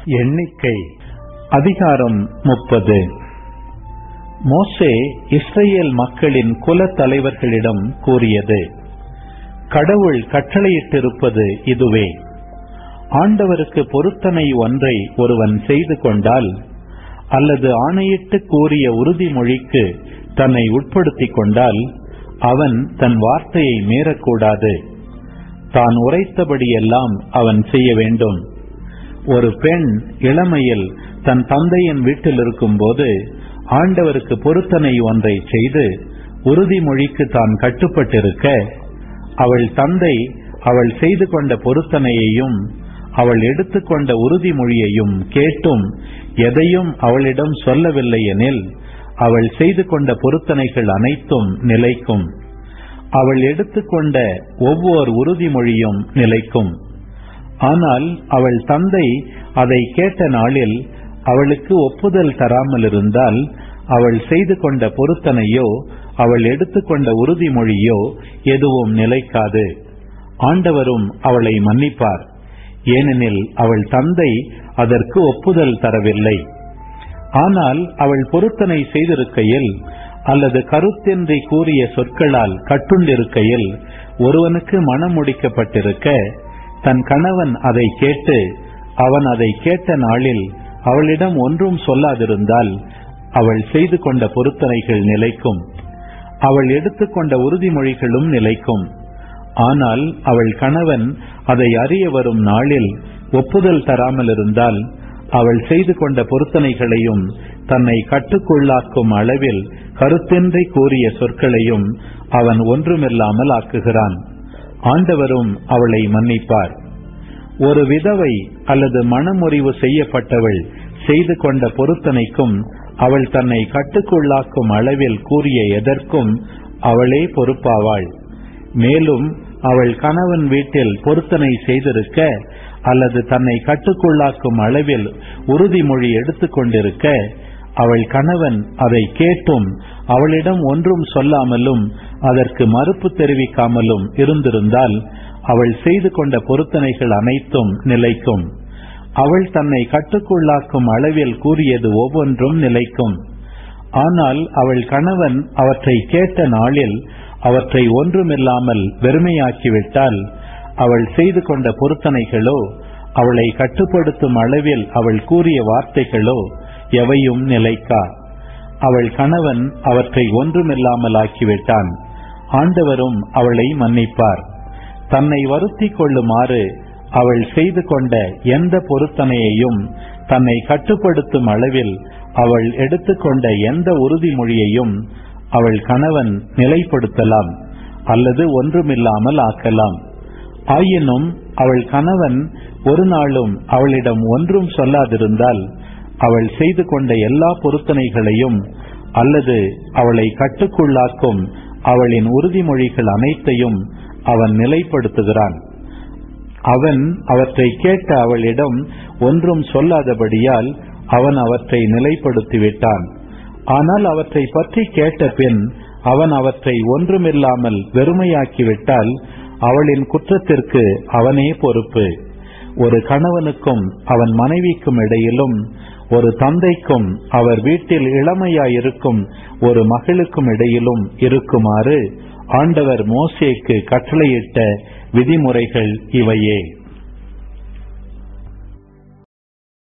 எண்ணிக்கை அதிகாரம் முப்பது மோசே இஸ்ரேல் மக்களின் குல தலைவர்களிடம் கூறியது கடவுள் கட்டளையிட்டிருப்பது இதுவே ஆண்டவருக்கு பொருத்தனை ஒன்றை ஒருவன் செய்து கொண்டால் அல்லது ஆணையிட்டு கூறிய உறுதிமொழிக்கு தன்னை உட்படுத்திக் கொண்டால் அவன் தன் வார்த்தையை மீறக்கூடாது தான் உரைத்தபடியெல்லாம் அவன் செய்ய வேண்டும் ஒரு பெண் இளமையில் தன் தந்தையின் வீட்டில் இருக்கும்போது ஆண்டவருக்கு பொருத்தனை ஒன்றை செய்து உறுதிமொழிக்கு தான் கட்டுப்பட்டிருக்க அவள் தந்தை அவள் செய்து கொண்ட பொருத்தனையையும் அவள் எடுத்துக்கொண்ட உறுதிமொழியையும் கேட்டும் எதையும் அவளிடம் சொல்லவில்லை எனில் அவள் செய்து கொண்ட பொருத்தனைகள் அனைத்தும் நிலைக்கும் அவள் எடுத்துக்கொண்ட ஒவ்வொரு உறுதிமொழியும் நிலைக்கும் ஆனால் அவள் தந்தை அதை கேட்ட நாளில் அவளுக்கு ஒப்புதல் தராமல் இருந்தால் அவள் செய்து கொண்ட பொருத்தனையோ அவள் எடுத்துக்கொண்ட உறுதிமொழியோ எதுவும் நிலைக்காது ஆண்டவரும் அவளை மன்னிப்பார் ஏனெனில் அவள் தந்தை அதற்கு ஒப்புதல் தரவில்லை ஆனால் அவள் பொருத்தனை செய்திருக்கையில் அல்லது கருத்தின்றி கூறிய சொற்களால் கட்டுண்டிருக்கையில் ஒருவனுக்கு மனம் முடிக்கப்பட்டிருக்க தன் கணவன் அதை கேட்டு அவன் அதை கேட்ட நாளில் அவளிடம் ஒன்றும் சொல்லாதிருந்தால் அவள் செய்து கொண்ட பொருத்தனைகள் நிலைக்கும் அவள் எடுத்துக்கொண்ட உறுதிமொழிகளும் நிலைக்கும் ஆனால் அவள் கணவன் அதை அறிய வரும் நாளில் ஒப்புதல் தராமல் இருந்தால் அவள் செய்து கொண்ட பொருத்தனைகளையும் தன்னை கட்டுக்குள்ளாக்கும் அளவில் கருத்தின்றி கூறிய சொற்களையும் அவன் ஒன்றுமில்லாமல் ஆக்குகிறான் ஆண்டவரும் அவளை மன்னிப்பார் ஒரு விதவை அல்லது மனமுறிவு செய்யப்பட்டவள் செய்து கொண்ட பொருத்தனைக்கும் அவள் தன்னை கட்டுக்குள்ளாக்கும் அளவில் கூறிய எதற்கும் அவளே பொறுப்பாவாள் மேலும் அவள் கணவன் வீட்டில் பொருத்தனை செய்திருக்க அல்லது தன்னை கட்டுக்குள்ளாக்கும் அளவில் உறுதிமொழி எடுத்துக்கொண்டிருக்க அவள் கணவன் அதை கேட்டும் அவளிடம் ஒன்றும் சொல்லாமலும் அதற்கு மறுப்பு தெரிவிக்காமலும் இருந்திருந்தால் அவள் செய்து கொண்ட பொருத்தனைகள் அனைத்தும் நிலைக்கும் அவள் தன்னை கட்டுக்குள்ளாக்கும் அளவில் கூறியது ஒவ்வொன்றும் நிலைக்கும் ஆனால் அவள் கணவன் அவற்றை கேட்ட நாளில் அவற்றை ஒன்றுமில்லாமல் வெறுமையாக்கிவிட்டால் அவள் செய்து கொண்ட பொருத்தனைகளோ அவளை கட்டுப்படுத்தும் அளவில் அவள் கூறிய வார்த்தைகளோ எவையும் நிலைக்கா அவள் கணவன் அவற்றை ஒன்றுமில்லாமல் ஆக்கிவிட்டான் ஆண்டவரும் அவளை மன்னிப்பார் தன்னை வருத்திக் கொள்ளுமாறு அவள் செய்து கொண்ட எந்த பொருத்தனையையும் தன்னை கட்டுப்படுத்தும் அளவில் அவள் எடுத்துக்கொண்ட எந்த உறுதிமொழியையும் அவள் கணவன் நிலைப்படுத்தலாம் அல்லது ஒன்றுமில்லாமல் ஆக்கலாம் ஆயினும் அவள் கணவன் ஒரு நாளும் அவளிடம் ஒன்றும் சொல்லாதிருந்தால் அவள் செய்து கொண்ட எல்லா பொருத்தனைகளையும் அல்லது அவளை கட்டுக்குள்ளாக்கும் அவளின் உறுதிமொழிகள் அனைத்தையும் அவன் நிலைப்படுத்துகிறான் அவன் அவற்றை கேட்ட அவளிடம் ஒன்றும் சொல்லாதபடியால் அவன் அவற்றை நிலைப்படுத்திவிட்டான் ஆனால் அவற்றை பற்றி கேட்ட பின் அவன் அவற்றை ஒன்றுமில்லாமல் வெறுமையாக்கிவிட்டால் அவளின் குற்றத்திற்கு அவனே பொறுப்பு ஒரு கணவனுக்கும் அவன் மனைவிக்கும் இடையிலும் ஒரு தந்தைக்கும் அவர் வீட்டில் இளமையாயிருக்கும் ஒரு மகளுக்கும் இடையிலும் இருக்குமாறு ஆண்டவர் மோசேக்கு கட்டளையிட்ட விதிமுறைகள் இவையே